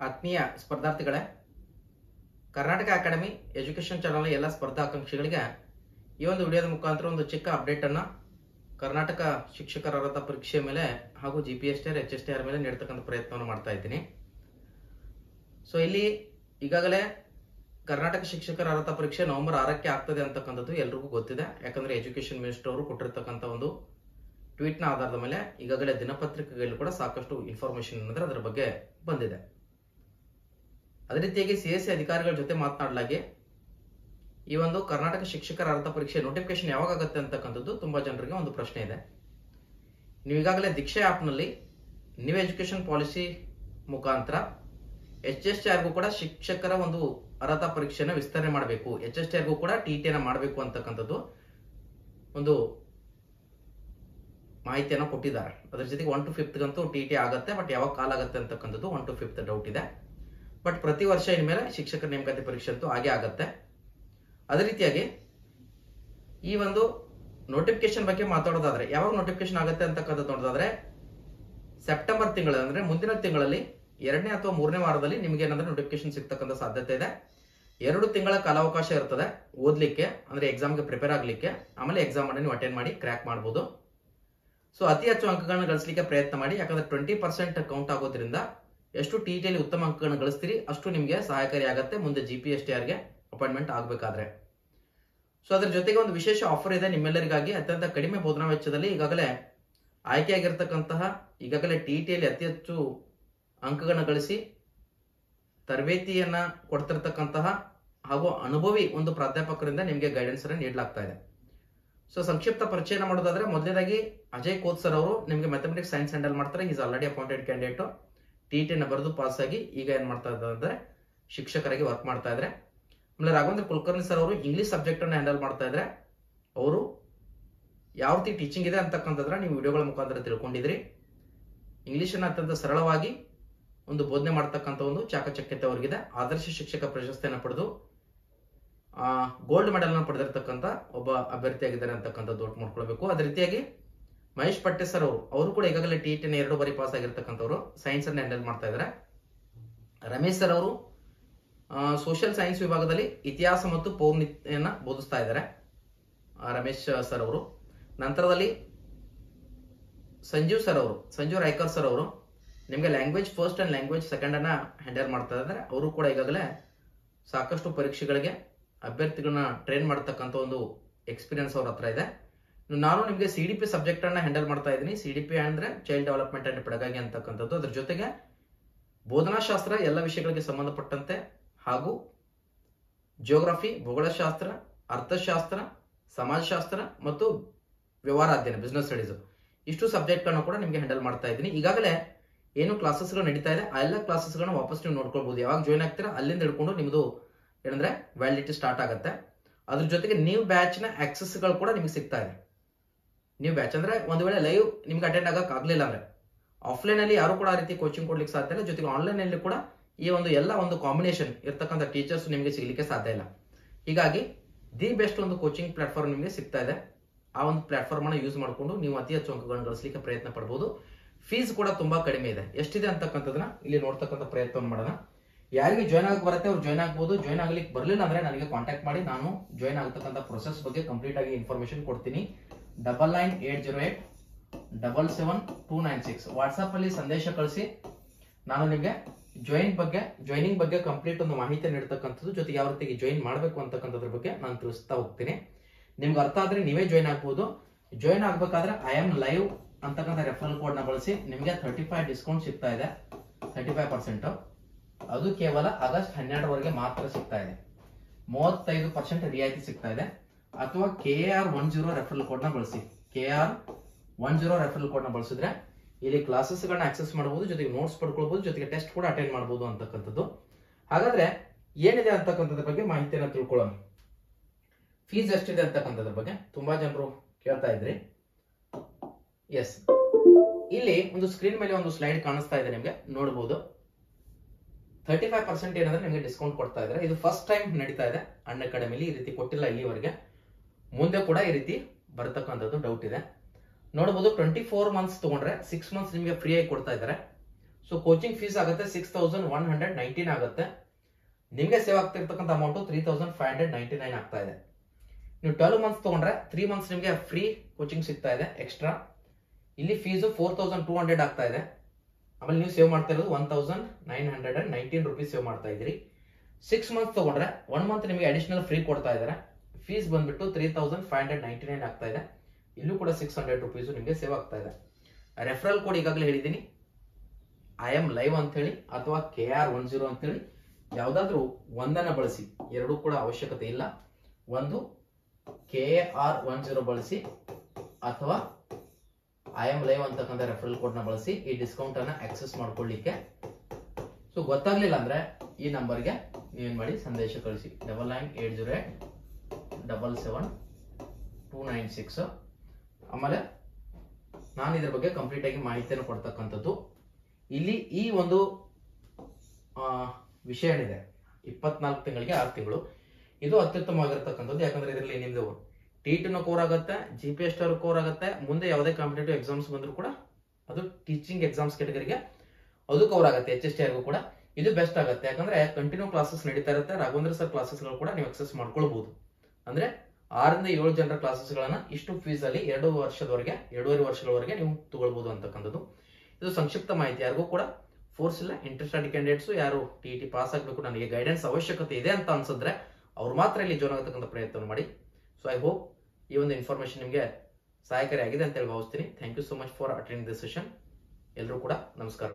ಆತ್ಮೀಯ ಸ್ಪರ್ಧಾರ್ಥಿಗಳೇ Karnataka academy education channel ಎಲ್ಲ ಸ್ಪರ್ಧಾಕಾಂಕ್ಷಿಗಳಿಗೆ ಈ ಒಂದು ವಿಡಿಯೋದ ಮುಖಾಂತರ ಒಂದು ಚಿಕ್ಕ ಅಪ್ಡೇಟ್ ಅನ್ನ ಕರ್ನಾಟಕ ಶಿಕ್ಷಕರ ಅರ್ಹತಾ ಪರೀಕ್ಷೆ ಮೇಲೆ ಹಾಗೂ G P S T R H S T R ಮೇಲೆ ನೀಡ್ತಕ್ಕಂಥ ಪ್ರಯತ್ನವನ್ನು ಮಾಡ್ತಾ ಇದ್ದೀನಿ ಸೊ ಇಲ್ಲಿ ಈಗಾಗಲೇ ಕರ್ನಾಟಕ ಶಿಕ್ಷಕರ ಅರ್ಹತಾ ಪರೀಕ್ಷೆ ನವೆಂಬರ್ ಆರಕ್ಕೆ ಆಗ್ತದೆ ಅಂತಕ್ಕಂಥದ್ದು ಎಲ್ರಿಗೂ ಗೊತ್ತಿದೆ ಯಾಕಂದ್ರೆ ಎಜುಕೇಶನ್ ಮಿನಿಸ್ಟರ್ ಅವರು ಕೊಟ್ಟಿರ್ತಕ್ಕಂಥ ಒಂದು ಟ್ವೀಟ್ ನ ಆಧಾರದ ಮೇಲೆ ಈಗಾಗಲೇ ದಿನಪತ್ರಿಕೆಗಳಲ್ಲಿ ಕೂಡ ಸಾಕಷ್ಟು ಇನ್ಫಾರ್ಮೇಶನ್ ಅಂದ್ರೆ ಅದರ ಬಗ್ಗೆ ಬಂದಿದೆ ಅದೇ ರೀತಿಯಾಗಿ ಸಿ ಎಸ್ ಸಿ ಅಧಿಕಾರಿಗಳ ಜೊತೆ ಮಾತನಾಡಲಾಗಿ ಈ ಒಂದು ಕರ್ನಾಟಕ ಶಿಕ್ಷಕರ ಅರ್ಹತಾ ಪರೀಕ್ಷೆ ನೋಟಿಫಿಕೇಶನ್ ಯಾವಾಗ ಆಗುತ್ತೆ ಅಂತಕ್ಕಂಥದ್ದು ತುಂಬಾ ಜನರಿಗೆ ಒಂದು ಪ್ರಶ್ನೆ ಇದೆ ನೀವು ಈಗಾಗಲೇ ದೀಕ್ಷೆ ಆಪ್ನಲ್ಲಿ ನ್ಯೂ ಎಜುಕೇಶನ್ ಪಾಲಿಸಿ ಮುಖಾಂತರ ಎಚ್ ಎಸ್ ಟಿ ಆರ್ಗೂ ಕೂಡ ಶಿಕ್ಷಕರ ಒಂದು ಅರ್ಹತಾ ಪರೀಕ್ಷೆನ ವಿಸ್ತರಣೆ ಮಾಡಬೇಕು ಎಚ್ ಎಸ್ ಟಿ ಆರ್ಗೂ ಕೂಡ ಟಿ ಟಿನ ಮಾಡಬೇಕು ಅಂತಕ್ಕಂಥದ್ದು ಒಂದು ಮಾಹಿತಿಯನ್ನು ಕೊಟ್ಟಿದ್ದಾರೆ ಅದ್ರ ಜೊತೆಗೆ ಒನ್ ಟು ಫಿಫ್ತ್ ಗಂತೂ ಟಿ ಟಿ ಆಗುತ್ತೆ ಬಟ್ ಯಾವಾಗ ಕಾಲ ಆಗುತ್ತೆ ಅಂತಕ್ಕಂಥದ್ದು ಒನ್ ಟು ಫಿಫ್ತ್ ಡೌಟ್ ಇದೆ ಬಟ್ ಪ್ರತಿ ವರ್ಷ ಇನ್ಮೇಲೆ ಶಿಕ್ಷಕರ ನೇಮಕಾತಿ ಪರೀಕ್ಷೆ ಅಂತೂ ಆಗೇ ಆಗುತ್ತೆ ಅದೇ ರೀತಿಯಾಗಿ ಈ ಒಂದು ನೋಟಿಫಿಕೇಶನ್ ಬಗ್ಗೆ ಮಾತಾಡೋದಾದ್ರೆ ಯಾವಾಗ ನೋಟಿಫಿಕೇಶನ್ ಆಗುತ್ತೆ ಅಂತಕ್ಕಂಥದ್ದು ನೋಡೋದಾದ್ರೆ ಸೆಪ್ಟೆಂಬರ್ ತಿಂಗಳ ಅಂದ್ರೆ ಮುಂದಿನ ತಿಂಗಳಲ್ಲಿ ಎರಡನೇ ಅಥವಾ ಮೂರನೇ ವಾರದಲ್ಲಿ ನಿಮಗೆ ಏನಂದ್ರೆ ನೋಟಿಫಿಕೇಶನ್ ಸಿಗ್ತಕ್ಕಂಥ ಸಾಧ್ಯತೆ ಇದೆ ಎರಡು ತಿಂಗಳ ಕಾಲಾವಕಾಶ ಇರ್ತದೆ ಓದ್ಲಿಕ್ಕೆ ಅಂದ್ರೆ ಎಕ್ಸಾಮ್ಗೆ ಪ್ರಿಪೇರ್ ಆಗ್ಲಿಕ್ಕೆ ಆಮೇಲೆ ಎಕ್ಸಾಮ್ ಅನ್ನು ನೀವು ಅಟೆಂಡ್ ಮಾಡಿ ಕ್ರ್ಯಾಕ್ ಮಾಡಬಹುದು ಸೊ ಅತಿ ಹೆಚ್ಚು ಅಂಕಗಳನ್ನ ಗಳಿಸಲಿಕ್ಕೆ ಪ್ರಯತ್ನ ಮಾಡಿ ಯಾಕಂದ್ರೆ ಟ್ವೆಂಟಿ ಪರ್ಸೆಂಟ್ ಕೌಂಟ್ ಆಗೋದ್ರಿಂದ ಎಷ್ಟು ಟಿ ಟಿಯಲ್ಲಿ ಉತ್ತಮ ಅಂಕಗಳನ್ನು ಗಳಿಸ್ತೀರಿ ಅಷ್ಟು ನಿಮಗೆ ಸಹಾಯಕಾರಿ ಆಗುತ್ತೆ ಮುಂದೆ ಜಿ ಪಿ ಎಸ್ ಟಿ ಆರ್ಗೆ ಅಪಾಯಿಂಟ್ಮೆಂಟ್ ಆಗಬೇಕಾದ್ರೆ ಸೊ ಅದ್ರ ಜೊತೆಗೆ ಒಂದು ವಿಶೇಷ ಆಫರ್ ಇದೆ ನಿಮ್ಮೆಲ್ಲರಿಗಾಗಿ ಅತ್ಯಂತ ಕಡಿಮೆ ಬೋಧನಾ ವೆಚ್ಚದಲ್ಲಿ ಈಗಾಗಲೇ ಆಯ್ಕೆಯಾಗಿರ್ತಕ್ಕಂತಹ ಈಗಾಗಲೇ ಟಿ ಟಿಯಲ್ಲಿ ಅತಿ ಹೆಚ್ಚು ಅಂಕಗಳನ್ನ ಗಳಿಸಿ ತರಬೇತಿಯನ್ನ ಕೊಡ್ತಿರ್ತಕ್ಕಂತಹ ಹಾಗೂ ಅನುಭವಿ ಒಂದು ಪ್ರಾಧ್ಯಾಪಕರಿಂದ ನಿಮಗೆ ಗೈಡೆನ್ಸ್ ಅನ್ನು ನೀಡಲಾಗ್ತಾ ಇದೆ ಸೊ ಸಂಕ್ಷಿಪ್ತ ಪರಿಚಯನ ಮಾಡೋದಾದ್ರೆ ಮೊದಲನೇದಾಗಿ ಅಜಯ್ ಕೋತ್ ಸರ್ ಅವರು ನಿಮಗೆ ಮ್ಯಾಥಮೆಟಿಕ್ಸ್ ಸೈನ್ಸ್ ಹ್ಯಾಂಡಲ್ ಮಾಡ್ತಾರೆ is already appointed candidate T ಟಿನ ಬರೆದು ಪಾಸ್ ಆಗಿ ಈಗ ಏನ್ ಮಾಡ್ತಾ ಇದ್ದಾರೆ ಅಂದ್ರೆ ಶಿಕ್ಷಕರಾಗಿ ವರ್ಕ್ ಮಾಡ್ತಾ ಇದ್ರೆ ಆಮೇಲೆ ರಾಘವೇಂದ್ರ ಕುಲಕರ್ಣಿ ಸರ್ ಅವರು ಇಂಗ್ಲಿಷ್ ಸಬ್ಜೆಕ್ಟ್ ಅನ್ನ ಹ್ಯಾಂಡಲ್ ಮಾಡ್ತಾ ಇದ್ರೆ ಅವರು ಯಾವ ರೀತಿ ಟೀಚಿಂಗ್ ಇದೆ ಅಂತಕ್ಕಂಥದ್ರ ನೀವು ವಿಡಿಯೋಗಳ ಮುಖಾಂತರ ತಿಳ್ಕೊಂಡಿದ್ರಿ ಇಂಗ್ಲಿಷನ್ನ ಅತ್ಯಂತ ಸರಳವಾಗಿ ಒಂದು ಬೋಧನೆ ಮಾಡ್ತಕ್ಕಂಥ ಒಂದು ಚಾಕಚಕ್ಯತೆ ಅವರಿಗಿದೆ ಆದರ್ಶ ಶಿಕ್ಷಕ ಪ್ರಶಸ್ತಿಯನ್ನು ಪಡೆದು ಗೋಲ್ಡ್ ಮೆಡಲ್ ಅನ್ನು ಪಡೆದಿರ್ತಕ್ಕಂಥ ಒಬ್ಬ ಅಭ್ಯರ್ಥಿಯಾಗಿದ್ದಾರೆ ಅಂತಕ್ಕಂಥದ್ದು ನೋಟ್ ಮಾಡ್ಕೊಳ್ಬೇಕು ಅದೇ ರೀತಿಯಾಗಿ ಮಹೇಶ್ ಪಟ್ಟೆ ಸರ್ ಅವರು ಅವರು ಕೂಡ ಈಗಾಗಲೇ ಟಿ ಟಿನ ಎರಡು ಬಾರಿ ಪಾಸ್ ಆಗಿರ್ತಕ್ಕಂಥವ್ರು ಸೈನ್ಸ್ ಅನ್ನು ಹ್ಯಾಂಡಲ್ ಮಾಡ್ತಾ ಇದ್ದಾರೆ ರಮೇಶ್ ಸರ್ ಅವರು ಸೋಷಿಯಲ್ ಸೈನ್ಸ್ ವಿಭಾಗದಲ್ಲಿ ಇತಿಹಾಸ ಮತ್ತು ಪೌರ್ಣಿತ್ಯನ ಬೋಧಿಸ್ತಾ ಇದ್ದಾರೆ ರಮೇಶ್ ಸರ್ ಅವರು ನಂತರದಲ್ಲಿ ಸಂಜೀವ್ ಸರ್ ಅವರು ಸಂಜೀವ್ ರಾಯ್ಕರ್ ಸರ್ ಅವರು ನಿಮಗೆ language first and language second ಅನ್ನ ಹ್ಯಾಂಡಲ್ ಮಾಡ್ತಾ ಇದ್ದಾರೆ ಅವರು ಕೂಡ ಈಗಾಗಲೇ ಸಾಕಷ್ಟು ಪರೀಕ್ಷೆಗಳಿಗೆ ಅಭ್ಯರ್ಥಿಗಳನ್ನ ಟ್ರೈನ್ ಮಾಡ್ತಕ್ಕಂಥ ಒಂದು ಎಕ್ಸ್ಪೀರಿಯನ್ಸ್ ಅವ್ರ ಹತ್ರ ಇದೆ ನಾನು ನಿಮಗೆ ಸಿ ಡಿ ಪಿ ಸಬ್ಜೆಕ್ಟ್ ಅನ್ನ ಹ್ಯಾಂಡಲ್ ಮಾಡ್ತಾ ಇದ್ದೀನಿ ಸಿ ಡಿ ಪಿ ಅಂದ್ರೆ ಚೈಲ್ಡ್ ಡೆವಲಪ್ಮೆಂಟ್ ಅಂಡ್ ಪೆಡಗಾಗಿ ಅಂತಕ್ಕಂಥದ್ದು ಅದ್ರ ಜೊತೆಗೆ ಬೋಧನಾಶಾಸ್ತ್ರ ಎಲ್ಲ ವಿಷಯಗಳಿಗೆ ಸಂಬಂಧಪಟ್ಟಂತೆ ಹಾಗೂ ಜಿಯೋಗ್ರಫಿ ಭೂಗೋಳಶಾಸ್ತ್ರ ಅರ್ಥಶಾಸ್ತ್ರ ಸಮಾಜಶಾಸ್ತ್ರ ಮತ್ತು ವ್ಯವಹಾರ ಅಧ್ಯಯನ ಬಿಸ್ನೆಸ್ ಸ್ಟಡೀಸ್ ಇಷ್ಟು ಸಬ್ಜೆಕ್ಟ್ಗಳನ್ನ ಕೂಡ ನಿಮಗೆ ಹ್ಯಾಂಡಲ್ ಮಾಡ್ತಾ ಇದ್ದೀನಿ ಈಗಾಗಲೇ ಏನು ಕ್ಲಾಸಸ್ಗಳು ನಡೀತಾ ಇದೆ ಆ ಎಲ್ಲ ಕ್ಲಾಸಸ್ಗಳನ್ನ ವಾಪಸ್ ನೀವು ನೋಡ್ಕೊಳ್ಬಹುದು ಯಾವಾಗ ಜಾಯ್ನ್ ಆಗ್ತೀರಾ ಅಲ್ಲಿಂದ ಹಿಡ್ಕೊಂಡು ನಿಮ್ದು ಏನಂದ್ರೆ ವ್ಯಾಲಿಡಿಟಿ ಸ್ಟಾರ್ಟ್ ಆಗುತ್ತೆ ಅದ್ರ ಜೊತೆಗೆ ನ್ಯೂ ಬ್ಯಾಚ್ ನ ಆಕ್ಸೆಸ್ಗಳು ಕೂಡ ನಿಮ್ಗೆ ಸಿಗ್ತಾ ಇದೆ ನ್ಯೂ ಬ್ಯಾಚ್ ಅಂದ್ರೆ ಒಂದು ವೇಳೆ ಲೈವ್ ನಿಮ್ಗೆ ಅಟೆಂಡ್ ಆಗಕ್ ಆಗ್ಲಿಲ್ಲ ಅಂದ್ರೆ ಆಫ್ಲೈನ್ ಅಲ್ಲಿ ಯಾರು ಕೂಡ ಆ ರೀತಿ ಕೋಚಿಂಗ್ ಕೊಡ್ಲಿಕ್ಕೆ ಸಾಧ್ಯ ಇಲ್ಲ ಜೊತೆಗೆ ಆನ್ಲೈನ್ ಅಲ್ಲಿ ಕೂಡ ಈ ಒಂದು ಎಲ್ಲ ಒಂದು ಕಾಂಬಿನೇಷನ್ ಇರ್ತಕ್ಕಂಥ ಟೀಚರ್ಸ್ ನಿಮಗೆ ಸಿಗ್ಲಿಕ್ಕೆ ಸಾಧ್ಯ ಇಲ್ಲ ಹೀಗಾಗಿ ದಿ ಬೆಸ್ಟ್ ಒಂದು ಕೋಚಿಂಗ್ ಪ್ಲಾಟ್ಫಾರ್ಮ್ ನಿಮಗೆ ಸಿಗ್ತಾ ಇದೆ ಆ ಒಂದು ಪ್ಲಾಟ್ಫಾರ್ಮ್ ಅನ್ನ ಯೂಸ್ ಮಾಡಿಕೊಂಡು ನೀವು ಅತಿ ಹೆಚ್ಚು ಅಂಕಗಳನ್ನು ಗಳಿಸಲಿಕ್ಕೆ ಪ್ರಯತ್ನ ಪಡಬಹುದು ಫೀಸ್ ಕೂಡ ತುಂಬಾ ಕಡಿಮೆ ಇದೆ ಎಷ್ಟಿದೆ ಅಂತಕ್ಕಂಥದನ್ನ ಇಲ್ಲಿ ನೋಡ್ತಕ್ಕಂಥ ಪ್ರಯತ್ನ ಮಾಡೋಣ ಯಾರಿಗೆ ಜಾಯ್ನ್ ಆಗಕ್ಕೆ ಬರುತ್ತೆ ಅವ್ರು ಜಾಯ್ನ್ ಆಗ್ಬೋದು ಜಾಯ್ನ್ ಆಗ್ಲಿಕ್ಕೆ ಬರಲಿಲ್ಲ ಅಂದ್ರೆ ನನಗೆ ಕಾಂಟ್ಯಾಕ್ಟ್ ಮಾಡಿ ನಾನು ಜಾಯ್ನ್ ಆಗತಕ್ಕಂಥ ಪ್ರೊಸೆಸ್ ಬಗ್ಗೆ ಕಂಪ್ಲೀಟ್ ಆಗಿ ಇನ್ಫಾರ್ಮೇಶನ್ ಕೊಡ್ತೀನಿ double nine eight zero eight double seven two nine six WhatsApp ಅಲ್ಲಿ ಸಂದೇಶ ಕಳಿಸಿ ನಾನು ನಿಮಗೆ ಜಾಯಿನ್ ಬಗ್ಗೆ ಜಾಯ್ನಿಂಗ್ ಬಗ್ಗೆ ಕಂಪ್ಲೀಟ್ ಒಂದು ಮಾಹಿತಿ ನೀಡ್ತಕ್ಕಂಥದ್ದು ಜೊತೆಗೆ ಯಾವ ರೀತಿ ಜಾಯಿನ್ ಮಾಡಬೇಕು ಅಂತಕ್ಕಂಥದ್ರ ಬಗ್ಗೆ ನಾನು ತಿಳಿಸ್ತಾ ಹೋಗ್ತೀನಿ ನಿಮ್ಗೆ ಅರ್ಥ ಆದ್ರೆ ನೀವೇ ಜಾಯ್ನ್ ಆಗ್ಬೋದು ಜಾಯ್ನ್ ಆಗ್ಬೇಕಾದ್ರೆ ಐ ಆಮ್ ಲೈವ್ ಅಂತಕ್ಕಂಥ ರೆಫರಲ್ ಕೋಡ್ ನ ಬಳಸಿ ನಿಮಗೆ ತರ್ಟಿ ಫೈವ್ ಡಿಸ್ಕೌಂಟ್ ಸಿಗ್ತಾ ಇದೆ ತರ್ಟಿ ಫೈವ್ ಪರ್ಸೆಂಟ್ ಅದು ಕೇವಲ ಆಗಸ್ಟ್ ಹನ್ನೆರಡರವರೆಗೆ ಮಾತ್ರ ಸಿಗ್ತಾ ಇದೆ ಮೂವತ್ತೈದು ಪರ್ಸೆಂಟ್ ರಿಯಾಯಿತಿ ಸಿಗ್ತಾ ಇದೆ ಅಥವಾ K R one zero referral code ನ ಬಳಸಿ K R one zero referral code ನ ಬಳಸಿದ್ರೆ ಇಲ್ಲಿ ಕ್ಲಾಸಸ್ ಗಳನ್ನ ಆಕ್ಸೆಸ್ ಮಾಡಬಹುದು ಜೊತೆಗೆ ನೋಟ್ಸ್ ಪಡ್ಕೊಳ್ಬಹುದು ಜೊತೆಗೆ ಟೆಸ್ಟ್ ಕೂಡ ಅಟೆಂಡ್ ಮಾಡಬಹುದು ಅಂತಕ್ಕಂಥದ್ದು ಹಾಗಾದ್ರೆ ಏನಿದೆ ಅಂತಕ್ಕಂಥದ್ರ ಬಗ್ಗೆ ಮಾಹಿತಿಯನ್ನ ತಿಳ್ಕೊಳ್ಳೋಣ ಫೀಸ್ ಎಷ್ಟಿದೆ ಅಂತಕ್ಕಂಥದ್ರ ಬಗ್ಗೆ ತುಂಬಾ ಜನರು ಕೇಳ್ತಾ ಇದ್ರಿ ಎಸ್ ಇಲ್ಲಿ ಒಂದು ಸ್ಕ್ರೀನ್ ಮೇಲೆ ಒಂದು ಸ್ಲೈಡ್ ಕಾಣಿಸ್ತಾ ಇದೆ ನಿಮಗೆ ನೋಡಬಹುದು ತರ್ಟಿ ಫೈವ್ ಪರ್ಸೆಂಟ್ ಏನಂದ್ರೆ ನಿಮಗೆ ಡಿಸ್ಕೌಂಟ್ ಕೊಡ್ತಾ ಇದ್ದಾರೆ ಇದು ಫಸ್ಟ್ ಟೈಮ್ ನಡೀತಾ ಇದೆ ಅಣ್ಣ ಅಕಾಡೆಮಿಲಿ ಈ ರೀತಿ ಕೊಟ್ಟಿಲ್ಲ ಇಲ್ಲಿವರೆಗೆ ಮುಂದೆ ಕೂಡ ಈ ರೀತಿ ಬರತಕ್ಕಂಥದ್ದು ಡೌಟ್ ಇದೆ ನೋಡಬಹುದು ಟ್ವೆಂಟಿ ಫೋರ್ ಮಂತ್ಸ್ ತಗೊಂಡ್ರೆ ಸಿಕ್ಸ್ ಮಂತ್ಸ್ ನಿಮಗೆ ಫ್ರೀ ಆಗಿ ಕೊಡ್ತಾ ಇದ್ದಾರೆ ಸೊ ಕೋಚಿಂಗ್ ಫೀಸ್ ಆಗುತ್ತೆ six thousand one hundred nineteen ಆಗುತ್ತೆ ನಿಮಗೆ ಸೇವ್ ಆಗ್ತಿರ್ತಕ್ಕಂಥ amount three thousand five hundred ninety nine ಆಗ್ತಾ ಇದೆ ನೀವು ಟ್ವೆಲ್ವ್ ಮಂತ್ಸ್ ತಗೊಂಡ್ರೆ ತ್ರೀ ಮಂತ್ಸ್ ನಿಮಗೆ ಫ್ರೀ ಕೋಚಿಂಗ್ ಸಿಗ್ತಾ ಇದೆ ಎಕ್ಸ್ಟ್ರಾ ಇಲ್ಲಿ fees four thousand two hundred ಆಗ್ತಾ ಇದೆ ಆಮೇಲೆ ನೀವು ಸೇವ್ ಮಾಡ್ತಾ ಇರೋದು one thousand nine hundred and nineteen rupees save ಮಾಡ್ತಾ ಇದ್ದೀರಿ ಸಿಕ್ಸ್ ಮಂತ್ಸ್ ತಗೊಂಡ್ರೆ ಒನ್ ಮಂತ್ ನಿಮಗೆ ಅಡಿಷನಲ್ ಫ್ರೀ ಕೊಡ್ತಾ ಇದ್ದಾರೆ ಫೀಸ್ ಬಂದ್ಬಿಟ್ಟು three thousand five hundred ninety nine ಆಗ್ತಾ ಇದೆ ಇಲ್ಲೂ ಕೂಡ ಸಿಕ್ಸ್ ಹಂಡ್ರೆಡ್ ರುಪೀಸು ನಿಮಗೆ ಸೇವ್ ಆಗ್ತಾ ಇದೆ ರೆಫರಲ್ ಕೋಡ್ ಈಗಾಗಲೇ ಹೇಳಿದ್ದೀನಿ ಐ ಎಮ್ ಲೈವ್ ಅಂತ ಹೇಳಿ ಅಥವಾ ಕೆ ಆರ್ ಒನ್ ಜೀರೋ ಅಂತೇಳಿ ಯಾವುದಾದ್ರೂ ಒಂದನ್ನ ಬಳಸಿ ಎರಡೂ ಕೂಡ ಅವಶ್ಯಕತೆ ಇಲ್ಲ ಒಂದು ಕೆ ಆರ್ ಒನ್ ಜೀರೋ ಬಳಸಿ ಅಥವಾ ಐ ಎಮ್ ಲೈವ್ ಅಂತಕ್ಕಂಥ ರೆಫರಲ್ ಕೋಡ್ನ ಬಳಸಿ ಈ ಡಿಸ್ಕೌಂಟ್ ಅನ್ನ ಆಕ್ಸೆಸ್ ಮಾಡ್ಕೊಳ್ಳಿಕ್ಕೆ ಸೊ ಗೊತ್ತಾಗ್ಲಿಲ್ಲ ಅಂದ್ರೆ ಈ ನಂಬರ್ಗೆ ನೀವೇನ್ ಮಾಡಿ ಸಂದೇಶ ಕಳಿಸಿ double nine eight zero eight double seven two nine six ಆಮೇಲೆ ನಾನು ಇದ್ರ ಬಗ್ಗೆ ಕಂಪ್ಲೀಟ್ ಆಗಿ ಮಾಹಿತಿಯನ್ನು ಕೊಡ್ತಕ್ಕಂಥದ್ದು ಇಲ್ಲಿ ಈ ಒಂದು ಆ, ವಿಷಯ ಏನಿದೆ ಇಪ್ಪತ್ನಾಲ್ಕು ತಿಂಗಳಿಗೆ ಆರು ತಿಂಗಳು ಇದು ಅತ್ಯುತ್ತಮವಾಗಿರ್ತಕ್ಕಂಥದ್ದು ಯಾಕಂದ್ರೆ ಇದರಲ್ಲಿ ನಿಮ್ದು ಟಿಟಿನೂ ಕೋರ್ ಆಗುತ್ತೆ ಜಿ ಪಿ ಎಸ್ ಕೋರ್ ಆಗುತ್ತೆ ಮುಂದೆ ಯಾವುದೇ ಕಾಂಪಿಟೇಟಿವ್ ಎಕ್ಸಾಮ್ಸ್ ಬಂದರೂ ಕೂಡ ಅದು ಟೀಚಿಂಗ್ ಎಕ್ಸಾಮ್ಸ್ ಕೆಟಗರಿಗೆ ಅದು ಕವರ್ ಆಗುತ್ತೆ ಎಚ್ ಎಸ್ ಟಿ ಆರ್ಗೂ ಕೂಡ ಇದು ಬೆಸ್ಟ್ ಆಗುತ್ತೆ ಯಾಕಂದ್ರೆ ಕಂಟಿನ್ಯೂ ಕ್ಲಾಸಸ್ ನಡೀತಾ ಇರುತ್ತೆ ರಾಘವೇಂದ್ರ ಸರ್ ಕ್ಲಾಸಸ್ಗಳು ಕೂಡ ನೀವು ಅಕ್ಸೆಸ್ ಮಾಡ್ಕೊಳ್ಬಹುದು ಅಂದ್ರೆ ಆರರಿಂದ ಏಳು ಜನರ ಕ್ಲಾಸಸ್ಗಳನ್ನ ಇಷ್ಟು ಫೀಸ್ ಅಲ್ಲಿ ಎರಡು ವರ್ಷದವರೆಗೆ ಎರಡೂವರೆ ವರ್ಷಗಳವರೆಗೆ ನೀವು ತಗೊಳ್ಬಹುದು ಅಂತಕ್ಕಂಥದ್ದು ಇದು ಸಂಕ್ಷಿಪ್ತ ಮಾಹಿತಿ ಯಾರಿಗೂ ಕೂಡ ಫೋರ್ಸ್ ಇಲ್ಲ ಇಂಟ್ರೆಸ್ಟೆಡ್ ಕ್ಯಾಂಡಿಡೇಟ್ಸ್ ಯಾರು ಟಿ ಟಿ ಪಾಸ್ ಆಗಬೇಕು ನನಗೆ ಗೈಡೆನ್ಸ್ ಅವಶ್ಯಕತೆ ಇದೆ ಅಂತ ಅನ್ಸಿದ್ರೆ ಅವ್ರು ಮಾತ್ರ ಇಲ್ಲಿ ಜಾಯ್ನ್ ಆಗತಕ್ಕಂಥ ಪ್ರಯತ್ನ ಮಾಡಿ ಸೊ ಐ ಹೋಪ್ ಈ ಒಂದು ಇನ್ಫಾರ್ಮೇಶನ್ ನಿಮಗೆ ಸಹಾಯಕಾರಿಯಾಗಿದೆ ಅಂತ ಹೇಳಿ ಭಾವಿಸ್ತೀನಿ thank you so much for attend this session ಎಲ್ಲರೂ ಕೂಡ ನಮಸ್ಕಾರ